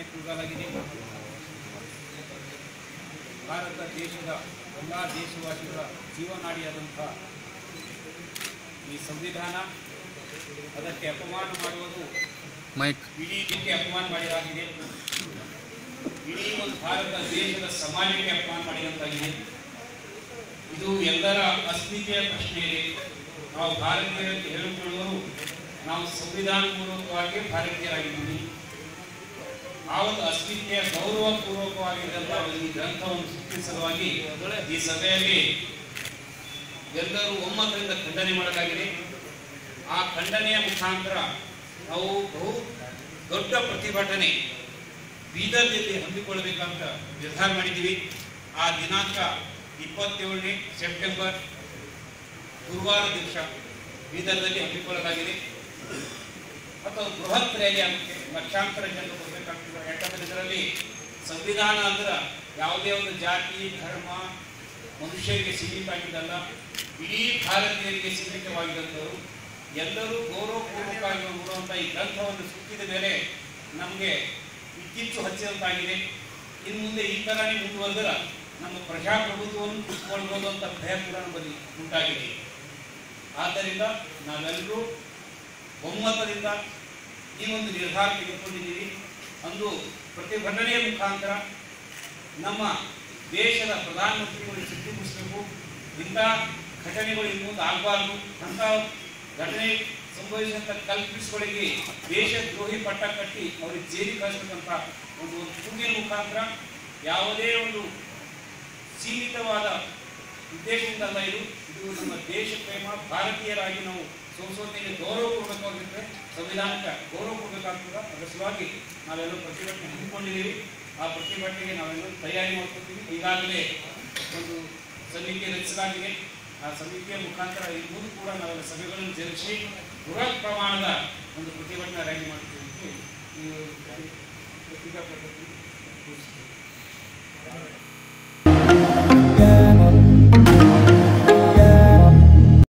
ಪ್ರತಿಭಟನೆ ಕೂಗಲಾಗಿದೆ ಭಾರತ ದೇಶದ ಎಲ್ಲ ದೇಶವಾಸಿಗಳ ಜೀವನಾಡಿಯಾದಂಥ ಈ ಸಂವಿಧಾನ ಅದಕ್ಕೆ ಅಪಮಾನ ಮಾಡುವುದು ಮೈಕ್ ಇಡೀ ಇದಕ್ಕೆ ಅಪಮಾನ ಮಾಡಿದಾಗಿದೆ ಇಡೀ ಒಂದು ಭಾರತ ದೇಶದ ಸಮಾಜಕ್ಕೆ ಅಪಮಾನ ಮಾಡಿದಂತಾಗಿದೆ ಇದು ಎಲ್ಲರ ಅಸ್ಮಿತೆಯ ಪ್ರಶ್ನೆ ಇದೆ ನಾವು ಭಾರತೀಯರಂತೆ ಹೇಳಿಕೊಳ್ಳುವರು ನಾವು ಸಂವಿಧಾನ ಪೂರ್ವಕವಾಗಿ ಭಾರತೀಯರಾಗಿದ್ದೀವಿ ಆ ಒಂದು ಅಸ್ಮಿತೆಯ ಗೌರವಪೂರ್ವಕವಾಗಿದ್ದಂತಹ ಈ ಗ್ರಂಥವನ್ನು ಸೃಷ್ಟಿಸಲುವಾಗಿ ಈ ಸಭೆಯಲ್ಲಿ ಎಲ್ಲರೂ ಒಮ್ಮತದಿಂದ ಖಂಡನೆ ಮಾಡಲಾಗಿದೆ ಆ ಖಂಡನೆಯ ಮುಖಾಂತರ ನಾವು ಬಹು ದೊಡ್ಡ ಪ್ರತಿಭಟನೆ ಬೀದರ್ನಲ್ಲಿ ಹಮ್ಮಿಕೊಳ್ಳಬೇಕಂತ ನಿರ್ಧಾರ ಮಾಡಿದ್ದೀವಿ ಆ ದಿನಾಂಕ ಇಪ್ಪತ್ತೇಳನೇ ಸೆಪ್ಟೆಂಬರ್ ಗುರುವಾರ ದಿವಸ ಬೀದರ್ನಲ್ಲಿ ಹಮ್ಮಿಕೊಳ್ಳಲಾಗಿದೆ ಮತ್ತು ಅದು ಬೃಹತ್ ರ್ಯಾಲಿ ಆಗುತ್ತೆ ಲಕ್ಷಾಂತರ ಜನರು ಬರಬೇಕಾಗ್ತದೆ ಯಾಕಂದ್ರೆ ಇದರಲ್ಲಿ ಸಂವಿಧಾನ ಅಂದ್ರೆ ಯಾವುದೇ ಒಂದು ಜಾತಿ ಧರ್ಮ ಮನುಷ್ಯರಿಗೆ ಸೀಮಿತ ಆಗಿದ್ದಲ್ಲ ಇಡೀ ಭಾರತೀಯರಿಗೆ ಸೀಮಿತವಾಗಿದ್ದಂಥವರು ಎಲ್ಲರೂ ಗೌರವಪೂರ್ವಕವಾಗಿ ನೋಡುವಂಥ ಈ ಗ್ರಂಥವನ್ನು ಸುತ್ತಿದ ಮೇಲೆ ನಮಗೆ ಇಕ್ಕಿಚ್ಚು ಹಚ್ಚಿದಂತಾಗಿದೆ ಇನ್ನು ಮುಂದೆ ಈ ಥರನೇ ಮುಂದುವರೆದ್ರೆ ನಮ್ಮ ಪ್ರಜಾಪ್ರಭುತ್ವವನ್ನು ಕುತ್ಕೊಳ್ಬೋದು ಅಂತ ಭಯ ಕೂಡ ನಮ್ಮಲ್ಲಿ ಉಂಟಾಗಿದೆ ಆದ್ದರಿಂದ ನಾವೆಲ್ಲರೂ ಒಮ್ಮತದಿಂದ ಈ ಒಂದು ನಿರ್ಧಾರ ತೆಗೆದುಕೊಂಡಿದ್ದೀವಿ ಅಂದು ಪ್ರತಿಭಟನೆಯ ಮುಖಾಂತರ ನಮ್ಮ ದೇಶದ ಪ್ರಧಾನಮಂತ್ರಿಗಳು ಶಕ್ತಿಗೊಳಿಸಬೇಕು ಇಂಥ ಘಟನೆಗಳು ಇನ್ನು ಮುಂದೆ ಆಗಬಾರ್ದು ಅಂಥ ಘಟನೆ ಸಂಭವಿಸಿದಂಥ ಕಲ್ಪಿಸ್ಗಳಿಗೆ ದೇಶದ್ರೋಹಿ ಪಟ್ಟ ಕಟ್ಟಿ ಅವರಿಗೆ ಜೈಲಿಗೆ ಕಳಿಸ್ಬೇಕಂತ ಒಂದು ಒಂದು ಕೂಗಿನ ಮುಖಾಂತರ ಯಾವುದೇ ಒಂದು ಸೀಮಿತವಾದ ಉದ್ದೇಶದಿಂದಲ್ಲ ಇದು ಇದು ನಮ್ಮ ದೇಶ ಪ್ರೇಮ ಭಾರತೀಯರಾಗಿ ನಾವು ಸಂಸತ್ತಿಗೆ ಗೌರವ ಕೊಡಬೇಕಾಗಿರ್ತದೆ ಸಂವಿಧಾನಕ್ಕೆ ಗೌರವ ಕೊಡಬೇಕಾಗ್ತದೆ ಅದರ ಸಲುವಾಗಿ ನಾವೆಲ್ಲರೂ ಪ್ರತಿಭಟನೆ ಹಮ್ಮಿಕೊಂಡಿದ್ದೀವಿ ಆ ಪ್ರತಿಭಟನೆಗೆ ನಾವೆಲ್ಲರೂ ತಯಾರಿ ಮಾಡ್ಕೊತೀವಿ ಈಗಾಗಲೇ ಒಂದು ಸಮಿತಿ ರಚಿಸಲಾಗಿದೆ ಆ ಸಮಿತಿಯ ಮುಖಾಂತರ ಈ ಮುಂದೆ ಕೂಡ ನಾವೆಲ್ಲ ಸಭೆಗಳನ್ನು ಜರುಗಿಸಿ ಬೃಹತ್ ಪ್ರಮಾಣದ ಒಂದು ಪ್ರತಿಭಟನಾ ರ್ಯಾಲಿ ಮಾಡ್ತೀವಿ ಅಂತ ಹೇಳಿ